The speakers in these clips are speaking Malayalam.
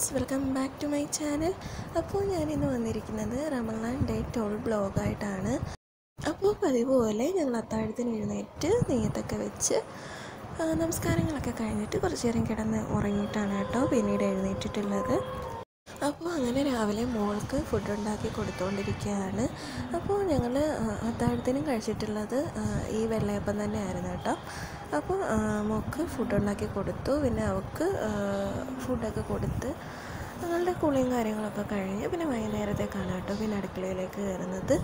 friends welcome back to my channel അപ്പോൾ ഞാനിന്ന് വന്നിരിക്കുന്നത് റമളാൻ ഡേ ടോൾ ബ്ലോഗായിട്ടാണ് അപ്പോൾ പതിവ് പോലെ ഞങ്ങൾ അത്താഴത്തിന് എഴുന്നേറ്റ് നെയ്യത്തൊക്കെ വെച്ച് ആ, നമസ്കാരങ്ങളൊക്കെ കഴിഞ്ഞിട്ട് കുറച്ച് നേരം കിടന്ന് ഉറങ്ങിയിട്ടാണ് കേട്ടോ പിന്നീട് എഴുന്നേറ്റിട്ടുള്ളത് അപ്പോൾ അങ്ങനെ രാവിലെ മോൾക്ക് ഫുഡ് ഉണ്ടാക്കി കൊടുത്തുകൊണ്ടിരിക്കുകയാണ് അപ്പോൾ ഞങ്ങൾ അത്താഴത്തിനും കഴിച്ചിട്ടുള്ളത് ആ, ഈ വെള്ളയപ്പം തന്നെയായിരുന്നു കേട്ടോ അപ്പോൾ ആ, മോൾക്ക് ഫുഡ് ഉണ്ടാക്കി കൊടുത്തു പിന്നെ അവൾക്ക് ആ, ഫുഡൊക്കെ കൊടുത്ത് ഞങ്ങളുടെ കുളിയും കാര്യങ്ങളൊക്കെ കഴിഞ്ഞ് പിന്നെ വൈകുന്നേരത്തേക്കാണ് കേട്ടോ പിന്നെ അടുക്കളയിലേക്ക് കയറുന്നത്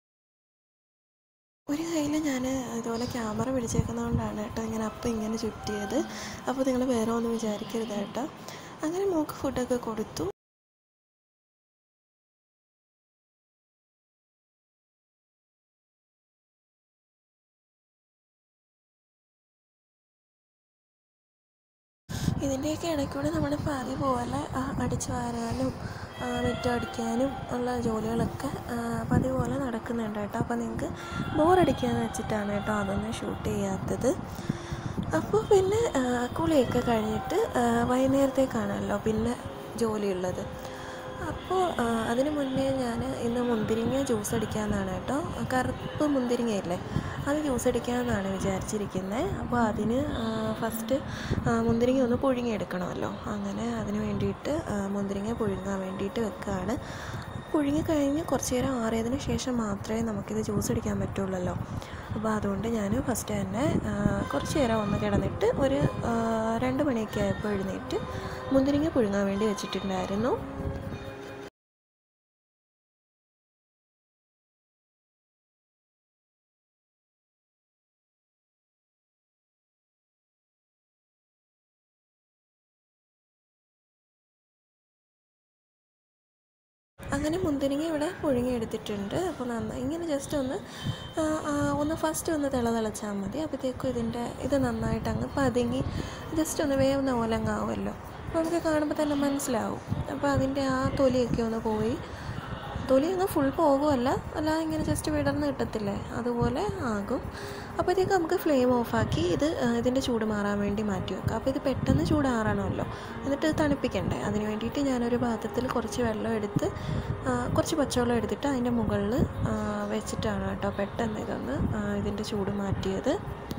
ഒരു കയ്യിൽ ഞാൻ ഇതുപോലെ ക്യാമറ പിടിച്ചേക്കുന്നതുകൊണ്ടാണ് കേട്ടോ ഇങ്ങനെ അപ്പം ഇങ്ങനെ ചുറ്റിയത് അപ്പോൾ നിങ്ങൾ വേറെ ഒന്നും വിചാരിക്കരുത് കേട്ടോ അങ്ങനെ മോൾക്ക് ഫുഡൊക്കെ കൊടുത്തു ഇതിൻ്റെയൊക്കെ ഇടയ്ക്കൂടെ നമ്മുടെ പതി പോലെ ആ, അടിച്ചു വാരാനും ആ, മുറ്റം അടിക്കാനും ഉള്ള ജോലികളൊക്കെ ആ, പതിവ് പോലെ നടക്കുന്നുണ്ട് കേട്ടോ അപ്പോൾ നിങ്ങൾക്ക് ബോറടിക്കാന്ന് വെച്ചിട്ടാണ് കേട്ടോ അതൊന്നും ഷൂട്ട് ചെയ്യാത്തത് അപ്പോൾ പിന്നെ ആ, കുളിയൊക്കെ കഴിഞ്ഞിട്ട് ആ, വൈകുന്നേരത്തേക്കാണല്ലോ പിന്നെ ജോലിയുള്ളത് അപ്പോൾ ആ, അതിന് മുന്നേ ഞാൻ ഇന്ന് മുന്തിരിങ്ങ ജ്യൂസ് അടിക്കാമെന്നാണ് കേട്ടോ കറുപ്പ് മുന്തിരിങ്ങയില്ലേ അത് ജ്യൂസ് അടിക്കാമെന്നാണ് വിചാരിച്ചിരിക്കുന്നത് അപ്പോൾ അതിന് ഫസ്റ്റ് മുന്തിരിങ്ങ ഒന്ന് പുഴുങ്ങിയെടുക്കണമല്ലോ അങ്ങനെ അതിന് വേണ്ടിയിട്ട് ആ, മുന്തിരിങ്ങ പുഴുങ്ങാൻ വേണ്ടിയിട്ട് വെക്കുകയാണ് പുഴുങ്ങി കഴിഞ്ഞ് കുറച്ച് നേരം ആറിയതിന് ശേഷം മാത്രമേ നമുക്കിത് ജ്യൂസ് അടിക്കാൻ പറ്റുള്ളല്ലോ അപ്പോൾ അതുകൊണ്ട് ഞാൻ ഫസ്റ്റ് തന്നെ ആ, കുറച്ച് നേരം ഒന്ന് കിടന്നിട്ട് ഒരു ആ, രണ്ട് മണിയൊക്കെ ആയപ്പോൾ എഴുന്നേറ്റ് മുന്തിരിങ്ങ പുഴുങ്ങാൻ വേണ്ടി വെച്ചിട്ടുണ്ടായിരുന്നു അങ്ങനെ മുന്തിരിങ്ങ ഇവിടെ പുഴുങ്ങിയെടുത്തിട്ടുണ്ട് അപ്പോൾ നന്നായി ഇങ്ങനെ ജസ്റ്റ് ഒന്ന് ആ, ആ, ഒന്ന് ഫസ്റ്റ് ഒന്ന് തിള തിളച്ചാൽ മതി അപ്പോഴത്തേക്കും ഇതിൻ്റെ ഇത് നന്നായിട്ട് അങ്ങ് പതുങ്ങി ജസ്റ്റ് ഒന്ന് വേവുന്ന പോലെ അങ്ങാവുമല്ലോ അപ്പോൾ നമുക്ക് കാണുമ്പോൾ തന്നെ മനസ്സിലാവും അപ്പോൾ അതിൻ്റെ ആ തൊലിയൊക്കെ ഒന്ന് പോയി തൊലി അങ്ങ് ഫുൾ പോകുമല്ല അല്ലാതെ ഇങ്ങനെ ജസ്റ്റ് വിടർന്ന് കിട്ടത്തില്ലേ അതുപോലെ ആകും അപ്പോഴത്തേക്ക് നമുക്ക് ഫ്ലെയിം ഓഫാക്കി ഇത് ആ, ഇതിൻ്റെ ചൂട് മാറാൻ വേണ്ടി മാറ്റി വെക്കാം അപ്പോൾ ഇത് പെട്ടെന്ന് ചൂടാറണമല്ലോ എന്നിട്ട് ഇത് തണുപ്പിക്കണ്ടേ അതിന് വേണ്ടിയിട്ട് ഞാനൊരു പാത്രത്തിൽ കുറച്ച് വെള്ളം എടുത്ത് ആ, കുറച്ച് പച്ചവെള്ളം എടുത്തിട്ട് അതിൻ്റെ മുകളിൽ വെച്ചിട്ടാണ് കേട്ടോ പെട്ടെന്ന് ഇതൊന്ന് ആ, ഇതിൻ്റെ ചൂട് മാറ്റിയത്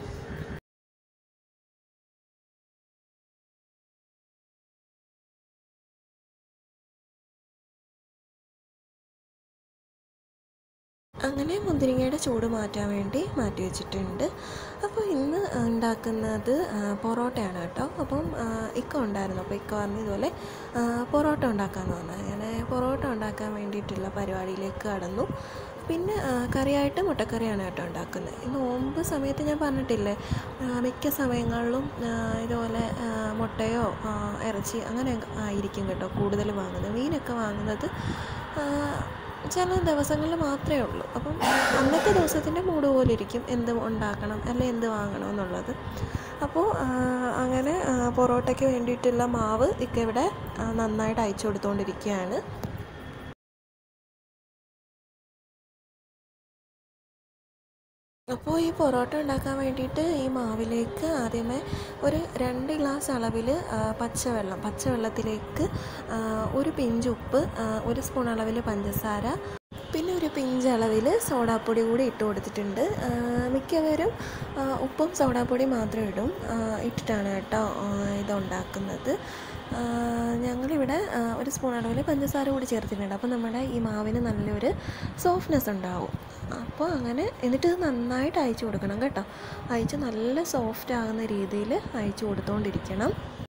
അങ്ങനെ മുന്തിരിങ്ങയുടെ ചൂട് മാറ്റാൻ വേണ്ടി മാറ്റി വെച്ചിട്ടുണ്ട് അപ്പോൾ ഇന്ന് ഉണ്ടാക്കുന്നത് ആ, പൊറോട്ടയാണ് കേട്ടോ അപ്പം ആ, ഇക്ക ഉണ്ടായിരുന്നു അപ്പോൾ ഇക്ക പറഞ്ഞ ഇതുപോലെ ആ, പൊറോട്ട ഉണ്ടാക്കാമെന്ന് പറഞ്ഞു അങ്ങനെ പൊറോട്ട ഉണ്ടാക്കാൻ വേണ്ടിയിട്ടുള്ള പരിപാടിയിലേക്ക് കടന്നു പിന്നെ ആ, കറിയായിട്ട് മുട്ടക്കറിയാണ് കേട്ടോ ഉണ്ടാക്കുന്നത് ഈ നോമ്പ് സമയത്ത് ഞാൻ പറഞ്ഞിട്ടില്ലേ ആ, മിക്ക സമയങ്ങളിലും ആ, ഇതുപോലെ ആ, മുട്ടയോ ആ, ഇറച്ചി അങ്ങനെ ആയിരിക്കും കേട്ടോ കൂടുതൽ വാങ്ങുന്നത് മീനൊക്കെ വാങ്ങുന്നത് ആ, ചില ദിവസങ്ങളിൽ മാത്രമേ ഉള്ളൂ അപ്പം അന്നത്തെ ദിവസത്തിൻ്റെ മൂഡ് പോലെ ഇരിക്കും എന്ത് ഉണ്ടാക്കണം അല്ലെ എന്ത് വാങ്ങണം എന്നുള്ളത് അപ്പോൾ ആ, അങ്ങനെ ആ, പൊറോട്ടയ്ക്ക് വേണ്ടിയിട്ടുള്ള മാവ് ഇക്ക ഇവിടെ ആ, നന്നായിട്ട് അയച്ചു കൊടുത്തുകൊണ്ടിരിക്കുകയാണ് അപ്പോൾ ഈ പൊറോട്ട ഉണ്ടാക്കാൻ വേണ്ടിയിട്ട് ഈ മാവിലേക്ക് ആദ്യമേ ഒരു രണ്ട് ഗ്ലാസ് അളവിൽ പച്ചവെള്ളം പച്ചവെള്ളത്തിലേക്ക് ആ, ഒരു പിഞ്ച് ഉപ്പ് ആ, ഒരു സ്പൂൺ അളവിൽ പഞ്ചസാര പിന്നെ ഒരു പിഞ്ച് അളവിൽ സോഡാപ്പൊടി കൂടി ഇട്ട് കൊടുത്തിട്ടുണ്ട് ആ, മിക്കവരും ആ, ഉപ്പും സോഡാപ്പൊടി മാത്രം ഇടും ആ, ഇട്ടിട്ടാണ് കേട്ടോ ആ, ഇത് ഉണ്ടാക്കുന്നത് ആ, ഞങ്ങളിവിടെ ആ, ഒരു സ്പൂൺ അളവിൽ പഞ്ചസാര കൂടി ചേർത്തിട്ടുണ്ട് അപ്പോൾ നമ്മുടെ ഈ മാവിന് നല്ലൊരു സോഫ്റ്റ്നെസ് ഉണ്ടാവും അപ്പോൾ അങ്ങനെ എന്നിട്ട് ഇത് നന്നായിട്ട് അയച്ചു കൊടുക്കണം കേട്ടോ അയച്ച് നല്ല സോഫ്റ്റ് ആകുന്ന രീതിയിൽ അയച്ചു കൊടുത്തുകൊണ്ടിരിക്കണം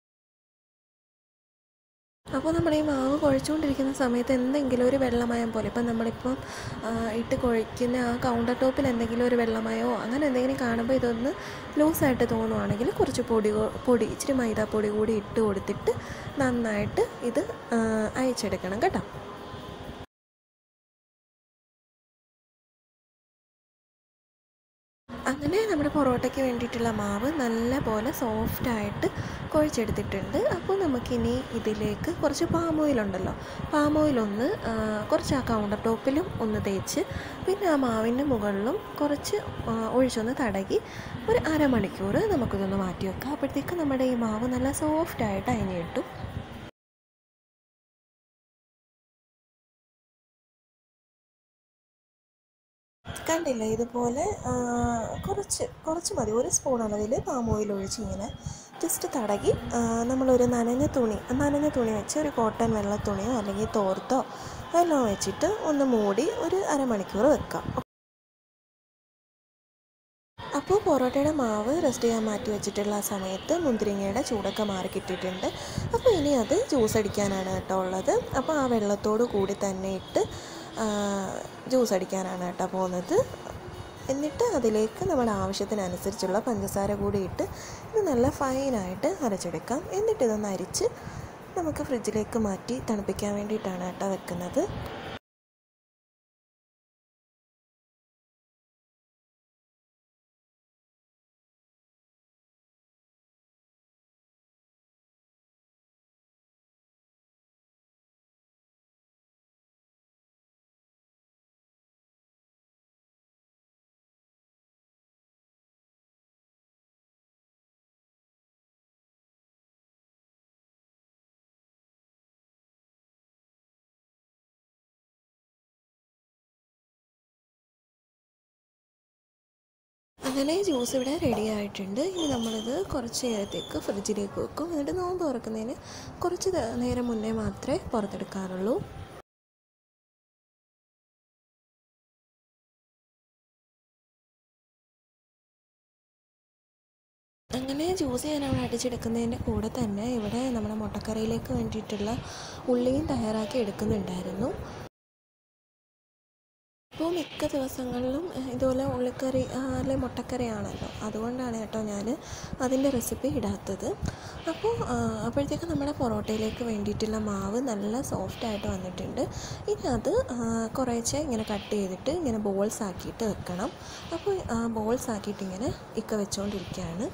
അപ്പോൾ നമ്മൾ ഈ മാവ് കുഴച്ചുകൊണ്ടിരിക്കുന്ന സമയത്ത് എന്തെങ്കിലും ഒരു വെള്ളമയം പോലെ ഇപ്പം നമ്മളിപ്പം ആ, ഇട്ട് കുഴയ്ക്കുന്ന ആ കൗണ്ടർ ടോപ്പിൽ എന്തെങ്കിലും ഒരു വെള്ളമയോ അങ്ങനെ എന്തെങ്കിലും കാണുമ്പോൾ ഇതൊന്ന് ലൂസായിട്ട് തോന്നുവാണെങ്കിൽ കുറച്ച് പൊടി കൊ- പൊടി ഇച്ചിരി മൈദാപ്പൊടി കൂടി ഇട്ട് കൊടുത്തിട്ട് നന്നായിട്ട് ഇത് ആ, അയച്ചെടുക്കണം കേട്ടോ അങ്ങനെ നമ്മുടെ പൊറോട്ടയ്ക്ക് വേണ്ടിയിട്ടുള്ള മാവ് നല്ല പോലെ സോഫ്റ്റായിട്ട് കുഴച്ചെടുത്തിട്ടുണ്ട് അപ്പോൾ നമുക്കിനി ഇതിലേക്ക് കുറച്ച് പാം ഓയിലുണ്ടല്ലോ പാം ഓയിലൊന്ന് ആ, കുറച്ച് ആ കൗണ്ടർ ടോപ്പിലും ഒന്ന് തേച്ച് പിന്നെ ആ മാവിൻ്റെ മുകളിലും കുറച്ച് ആ, ഒഴിച്ചൊന്ന് തടകി ഒരു അരമണിക്കൂർ നമുക്കിതൊന്ന് മാറ്റി വെക്കാം അപ്പോഴത്തേക്ക് നമ്മുടെ ഈ മാവ് നല്ല സോഫ്റ്റായിട്ട് അരിഞ്ഞ് കിട്ടും കണ്ടില്ല ഇതുപോലെ ആ, കുറച്ച് കുറച്ച് മതി ഒരു സ്പൂൺ അളവിൽ പാം ഓയിൽ ഒഴിച്ച് ഇങ്ങനെ ജസ്റ്റ് തടകി ആ, നമ്മളൊരു നനഞ്ഞ തുണി നനഞ്ഞ തുണി വെച്ച് ഒരു കോട്ടൺ വെള്ള തുണിയോ അല്ലെങ്കിൽ തോർത്തോ എല്ലാം വെച്ചിട്ട് ഒന്ന് മൂടി ഒരു അരമണിക്കൂർ വെക്കാം അപ്പോൾ പൊറോട്ടയുടെ മാവ് റെസ്റ്റ് ചെയ്യാൻ മാറ്റി വെച്ചിട്ടുള്ള ആ സമയത്ത് മുന്തിരിങ്ങയുടെ ചൂടൊക്കെ മാറി കിട്ടിയിട്ടുണ്ട് അപ്പോൾ ഇനി അത് ജ്യൂസ് അടിക്കാനാണ് കേട്ടോ ഉള്ളത് അപ്പോൾ ആ വെള്ളത്തോട് കൂടി തന്നെ ഇട്ട് ജ്യൂസ് അടിക്കാനാണ് കേട്ടോ പോകുന്നത് എന്നിട്ട് അതിലേക്ക് നമ്മുടെ ആവശ്യത്തിനനുസരിച്ചുള്ള പഞ്ചസാര കൂടി ഇട്ട് ഇത് നല്ല ഫൈനായിട്ട് അരച്ചെടുക്കാം എന്നിട്ട് ഇതൊന്ന് അരിച്ച് നമുക്ക് ഫ്രിഡ്ജിലേക്ക് മാറ്റി തണുപ്പിക്കാൻ വേണ്ടിയിട്ടാണ് കേട്ടോ വെക്കുന്നത് അങ്ങനെ ജ്യൂസ് ഇവിടെ റെഡി ആയിട്ടുണ്ട് ഇനി നമ്മളിത് കുറച്ച് നേരത്തേക്ക് ഫ്രിഡ്ജിലേക്ക് വെക്കും എന്നിട്ട് നോമ്പ് തുറക്കുന്നതിന് കുറച്ച് ത- നേരം മുന്നേ മാത്രമേ പുറത്തെടുക്കാറുള്ളൂ അങ്ങനെ ജ്യൂസ് ഞാൻ അവിടെ അടിച്ചെടുക്കുന്നതിൻ്റെ കൂടെ തന്നെ ഇവിടെ നമ്മുടെ മുട്ടക്കറിയിലേക്ക് വേണ്ടിയിട്ടുള്ള ഉള്ളിയും തയ്യാറാക്കി എടുക്കുന്നുണ്ടായിരുന്നു ഇപ്പോൾ മിക്ക ദിവസങ്ങളിലും ഏഹ്, ഇതുപോലെ ഉള്ളിക്കറി ആ, അല്ലെ മുട്ടക്കറി ആണല്ലോ അതുകൊണ്ടാണ് കേട്ടോ ഞാൻ അതിൻ്റെ റെസിപ്പി ഇടാത്തത് അപ്പോൾ ആ, അപ്പോഴത്തേക്ക് നമ്മുടെ പൊറോട്ടയിലേക്ക് വേണ്ടിയിട്ടുള്ള മാവ് നല്ല സോഫ്റ്റായിട്ട് വന്നിട്ടുണ്ട് ഇനി അത് ആ, കുറേശ്ശെ ഇങ്ങനെ കട്ട് ചെയ്തിട്ട് ഇങ്ങനെ ബോൾസ് ആക്കിയിട്ട് വെക്കണം അപ്പോൾ ബോൾസ് ആക്കിയിട്ട് ഇങ്ങനെ ഇക്ക വെച്ചുകൊണ്ടിരിക്കുകയാണ്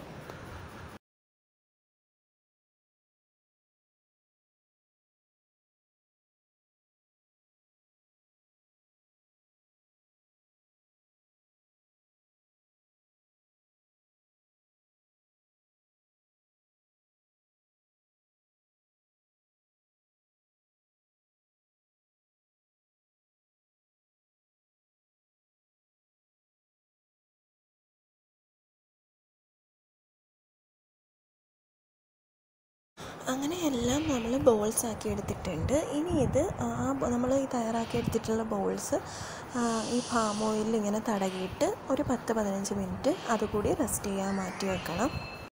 അങ്ങനെ എല്ലാം നമ്മൾ ബോൾസ് ആക്കി എടുത്തിട്ടുണ്ട് ഇനി ഇത് ആ നമ്മൾ ഈ തയ്യാറാക്കി എടുത്തിട്ടുള്ള ബോൾസ് ഈ പാം ഓയിലിൽ ഇങ്ങനെ തടകിയിട്ട് ഒരു പത്ത് പതിനഞ്ച് മിനിറ്റ് അതുകൂടി റെസ്റ്റ് ചെയ്യാൻ മാറ്റി വെക്കണം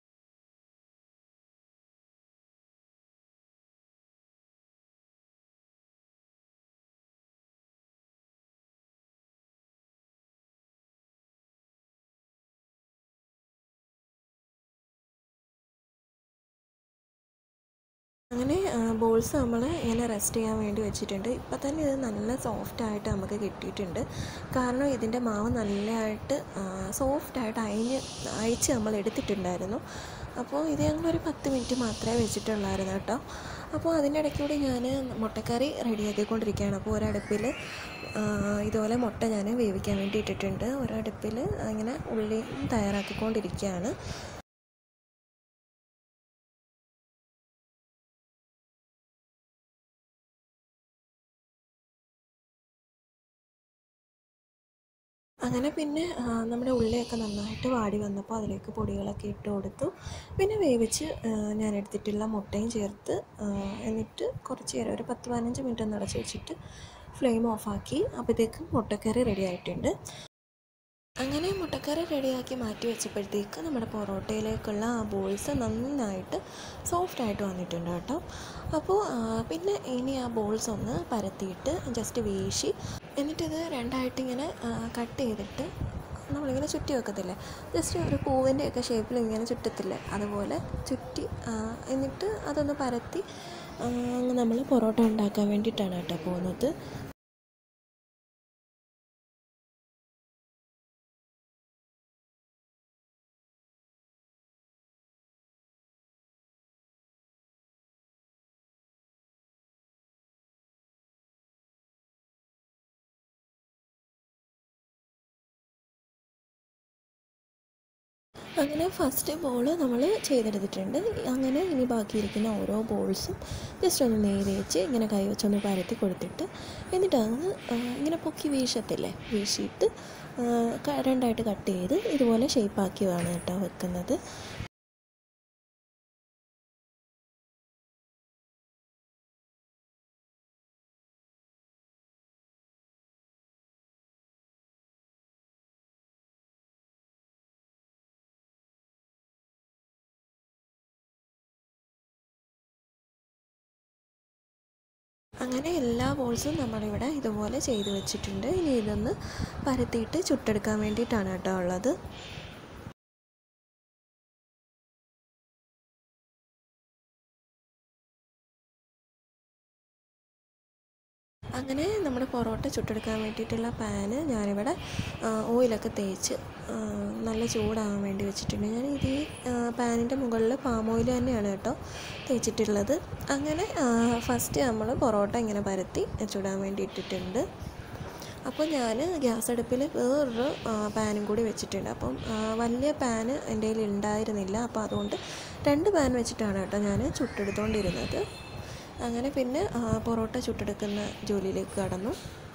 അങ്ങനെ ബോൾസ് നമ്മൾ ഇങ്ങനെ റെസ്റ്റ് ചെയ്യാൻ വേണ്ടി വെച്ചിട്ടുണ്ട് ഇപ്പം തന്നെ ഇത് നല്ല സോഫ്റ്റായിട്ട് നമുക്ക് കിട്ടിയിട്ടുണ്ട് കാരണം ഇതിൻ്റെ മാവ് നല്ലതായിട്ട് സോഫ്റ്റായിട്ട് അയഞ്ഞ് അയച്ച് നമ്മൾ എടുത്തിട്ടുണ്ടായിരുന്നു അപ്പോൾ ഇത് ഞങ്ങളൊരു പത്ത് മിനിറ്റ് മാത്രമേ വെച്ചിട്ടുള്ളായിരുന്നു കേട്ടോ അപ്പോൾ അതിൻ്റെ ഇടയ്ക്കൂടി ഞാൻ മുട്ടക്കറി റെഡിയാക്കിക്കൊണ്ടിരിക്കുകയാണ് അപ്പോൾ ഒരടുപ്പിൽ ഇതുപോലെ മുട്ട ഞാൻ വേവിക്കാൻ വേണ്ടി ഇട്ടിട്ടുണ്ട് ഒരടുപ്പിൽ ഇങ്ങനെ ഉള്ളി തയ്യാറാക്കിക്കൊണ്ടിരിക്കുകയാണ് അങ്ങനെ പിന്നെ ആ, നമ്മുടെ ഉള്ളിയൊക്കെ നന്നായിട്ട് വാടി വന്നപ്പോൾ അതിലേക്ക് പൊടികളൊക്കെ ഇട്ട് കൊടുത്തു പിന്നെ വേവിച്ച് ആ, ഞാൻ എടുത്തിട്ടുള്ള മുട്ടയും ചേർത്ത് ആ, എന്നിട്ട് കുറച്ച് നേരം ഒരു പത്ത് പതിനഞ്ച് മിനിറ്റ് ഒന്ന് അടച്ച് വെച്ചിട്ട് ഫ്ലെയിം ഓഫാക്കി അപ്പോഴത്തേക്കും മുട്ടക്കറി റെഡി ആയിട്ടുണ്ട് അങ്ങനെ മുട്ടക്കറി റെഡിയാക്കി മാറ്റി വെച്ചപ്പോഴത്തേക്ക് നമ്മുടെ പൊറോട്ടയിലേക്കുള്ള ആ ബോൾസ് നന്നായിട്ട് സോഫ്റ്റായിട്ട് വന്നിട്ടുണ്ട് കേട്ടോ അപ്പോൾ ആ, പിന്നെ ഇനി ആ ബോൾസ് ഒന്ന് പരത്തിയിട്ട് ജസ്റ്റ് വീശി എന്നിട്ടിത് രണ്ടായിട്ട് ഇങ്ങനെ കട്ട് ചെയ്തിട്ട് നമ്മളിങ്ങനെ ചുറ്റി വെക്കത്തില്ലേ ജസ്റ്റ് ഒരു പൂവിൻ്റെ ഒക്കെ ഷേപ്പിൽ ഇങ്ങനെ ചുറ്റത്തില്ലേ അതുപോലെ ചുറ്റി ആ, എന്നിട്ട് അതൊന്ന് പരത്തി നമ്മൾ പൊറോട്ട ഉണ്ടാക്കാൻ വേണ്ടിയിട്ടാണ് കേട്ടോ പോകുന്നത് അങ്ങനെ ഫസ്റ്റ് ബോൾ നമ്മൾ ചെയ്തെടുത്തിട്ടുണ്ട് അങ്ങനെ ഇനി ബാക്കിയിരിക്കുന്ന ഓരോ ബോൾസും ജസ്റ്റ് ഒന്ന് നേരെ വെച്ച് ഇങ്ങനെ കൈ വെച്ചൊന്ന് പരത്തി കൊടുത്തിട്ട് എന്നിട്ട് അങ്ങ് ഇങ്ങനെ പൊക്കി വീശത്തില്ലേ വീശിയിട്ട് രണ്ടായിട്ട് കട്ട് ചെയ്ത് ഇതുപോലെ ഷേപ്പാക്കി വേണം കേട്ടോ വെക്കുന്നത് അങ്ങനെ എല്ലാ ബോൾസും നമ്മളിവിടെ ഇതുപോലെ ചെയ്ത് വെച്ചിട്ടുണ്ട് ഇനി ഇതൊന്ന് പരത്തിയിട്ട് ചുട്ടെടുക്കാൻ വേണ്ടിയിട്ടാണ് കേട്ടോ ഉള്ളത് അങ്ങനെ നമ്മുടെ പൊറോട്ട ചുട്ടെടുക്കാൻ വേണ്ടിയിട്ടുള്ള പാന് ഞാനിവിടെ ഓയിലൊക്കെ തേച്ച് നല്ല ചൂടാകാൻ വേണ്ടി വെച്ചിട്ടുണ്ട് ഞാൻ ഇത് ഈ പാനിൻ്റെ മുകളിൽ പാം ഓയിൽ തന്നെയാണ് കേട്ടോ തേച്ചിട്ടുള്ളത് അങ്ങനെ ഫസ്റ്റ് നമ്മൾ പൊറോട്ട ഇങ്ങനെ പരത്തി ചുടാൻ വേണ്ടി ഇട്ടിട്ടുണ്ട് അപ്പോൾ ഞാൻ ഗ്യാസ് അടുപ്പിൽ വേറൊരു പാനും കൂടി വെച്ചിട്ടുണ്ട് അപ്പം വലിയ പാന് എൻ്റെ കയ്യിൽ ഉണ്ടായിരുന്നില്ല അപ്പോൾ അതുകൊണ്ട് രണ്ട് പാൻ വെച്ചിട്ടാണ് കേട്ടോ ഞാൻ ചുട്ടെടുത്തുകൊണ്ടിരുന്നത് അങ്ങനെ പിന്നെ പൊറോട്ട ചുട്ടെടുക്കുന്ന ജോലിയിലേക്ക് കടന്നു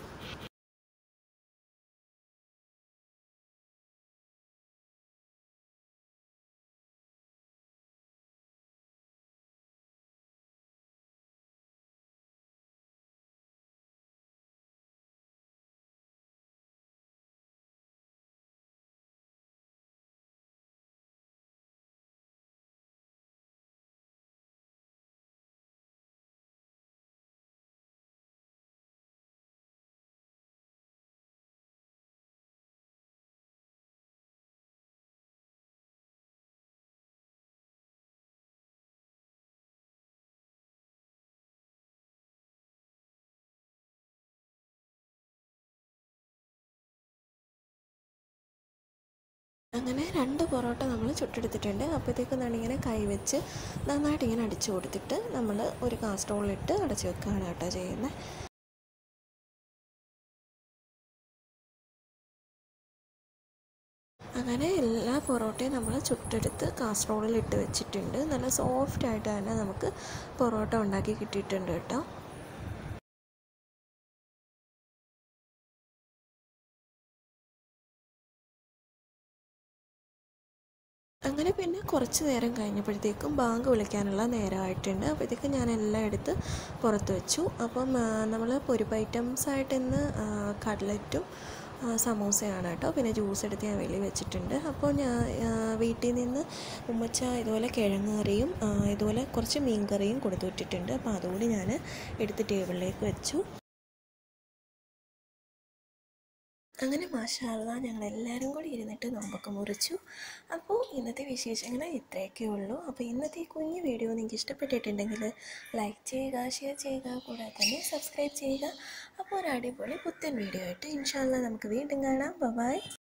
അങ്ങനെ രണ്ട് പൊറോട്ട നമ്മൾ ചുട്ടെടുത്തിട്ടുണ്ട് അപ്പോഴത്തേക്കും എന്താണ് ഇങ്ങനെ കൈവച്ച് നന്നായിട്ട് ഇങ്ങനെ അടിച്ചു കൊടുത്തിട്ട് നമ്മൾ ഒരു കാസ്ട്രോളിലിട്ട് അടച്ചു വെക്കുകയാണ് കേട്ടോ ചെയ്യുന്നത് അങ്ങനെ എല്ലാ പൊറോട്ടയും നമ്മൾ ചുട്ടെടുത്ത് കാസ്ട്രോളിൽ ഇട്ട് വെച്ചിട്ടുണ്ട് നല്ല സോഫ്റ്റ് ആയിട്ട് തന്നെ നമുക്ക് പൊറോട്ട ഉണ്ടാക്കി കിട്ടിയിട്ടുണ്ട് കേട്ടോ അങ്ങനെ പിന്നെ കുറച്ച് നേരം കഴിഞ്ഞപ്പോഴത്തേക്കും ബാങ്ക് വിളിക്കാനുള്ള നേരമായിട്ടുണ്ട് അപ്പോഴത്തേക്കും ഞാൻ എല്ലാം എടുത്ത് പുറത്ത് വെച്ചു അപ്പം നമ്മൾ പൊരിപ്പ് ഐറ്റംസ് ആയിട്ട് ഇന്ന് കട്ലറ്റും സമൂസയാണ് കേട്ടോ പിന്നെ ജ്യൂസ് എടുത്ത് ഞാൻ വെളിയിൽ വെച്ചിട്ടുണ്ട് അപ്പോൾ ഞാൻ വീട്ടിൽ നിന്ന് ഉമ്മച്ച ഇതുപോലെ കിഴങ്ങ് കറിയും ഇതുപോലെ കുറച്ച് മീൻ കറിയും കൊടുത്തു വിട്ടിട്ടുണ്ട് അപ്പോൾ അതുകൂടി ഞാൻ എടുത്ത് ടേബിളിലേക്ക് വെച്ചു അങ്ങനെ മാഷാള്ള ഞങ്ങൾ എല്ലാവരും കൂടി ഇരുന്നിട്ട് നോമ്പൊക്കെ മുറിച്ചു അപ്പോൾ ഇന്നത്തെ വിശേഷങ്ങൾ ഇത്രയൊക്കെ ഉള്ളൂ അപ്പോൾ ഇന്നത്തെ ഈ കുഞ്ഞു വീഡിയോ നിങ്ങൾക്ക് ഇഷ്ടപ്പെട്ടിട്ടുണ്ടെങ്കിൽ ലൈക്ക് ചെയ്യുക ഷെയർ ചെയ്യുക കൂടാതെ തന്നെ സബ്സ്ക്രൈബ് ചെയ്യുക അപ്പോൾ ഒരു അടിപൊളി പുത്തൻ വീഡിയോ ആയിട്ട് ഇൻഷാല്ല നമുക്ക് വീണ്ടും കാണാം ബൈ